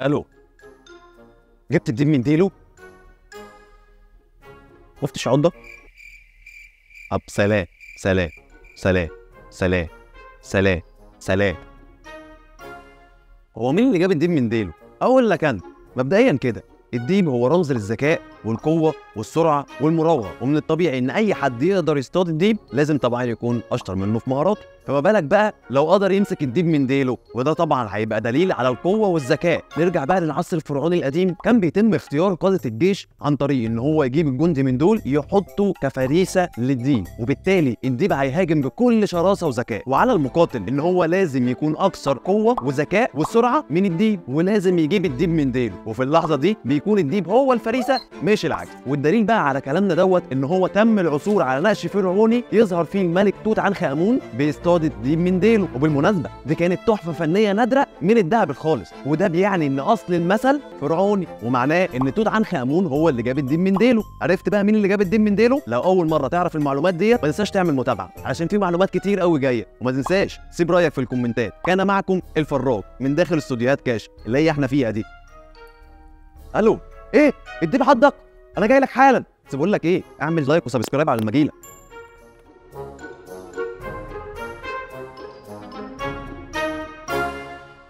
الو جبت الدين من ديله مفتش عضة طب سلام سلام سلام سلام سلام سلام هو مين اللي جاب الدين من ديله اقول لك انا مبدئيا كده الديب هو رمز للذكاء والقوة والسرعة والمراوغة ومن الطبيعي إن أي حد يقدر يصطاد الديب لازم طبعا يكون أشطر منه في مهاراته فما بالك بقى لو قدر يمسك الديب من ديله وده طبعا هيبقى دليل على القوة والذكاء نرجع بقى للعصر الفرعوني القديم كان بيتم اختيار قادة الجيش عن طريق إن هو يجيب الجندي من دول يحطه كفريسة للديب وبالتالي الديب هيهاجم بكل شراسة وذكاء وعلى المقاتل إن هو لازم يكون أكثر قوة وذكاء وسرعة من الديب ولازم يجيب الديب من ديله وفي اللحظة دي بيكون الديب هو الفريسة مش العكس والدليل بقى على كلامنا دوت ان هو تم العثور على نقش فرعوني يظهر فيه الملك توت عنخ امون بيصطاد الديب من ديله وبالمناسبه دي كانت تحفه فنيه نادره من الذهب الخالص وده بيعني ان اصل المثل فرعوني ومعناه ان توت عنخ امون هو اللي جاب الديب من ديله عرفت بقى مين اللي جاب الديب من ديله لو اول مره تعرف المعلومات ديت ما تنساش تعمل متابعه عشان في معلومات كتير قوي جايه وما تنساش سيب رايك في الكومنتات كان معكم الفراج من داخل استوديوهات كاش اللي هي احنا فيها دي الو ايه الديب حضك انا جاي لك حالا بس بقول لك ايه اعمل لايك وسبسكرايب على المجيله